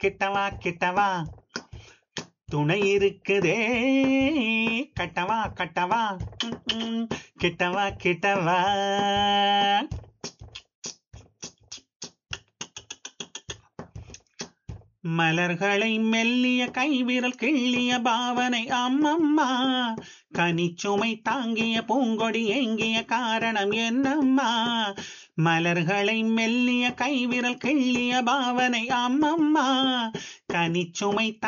கிட்டவா கிட்டவா துணை இருக்குதே கட்டவா கட்டவா ம், ம், கிட்டவா கிட்டவா மலர்களை மெல்லிய கைவிரல் கிள்ளிய பாவனை அம்மம்மா கனிச்சுமை தாங்கிய பூங்கொடி ஏங்கிய காரணம் என்னம்மா மலர்களை மெல்லிய கைவிரல் கிள்ளிய பாவனை அம்மம்மா கனிச்சுமை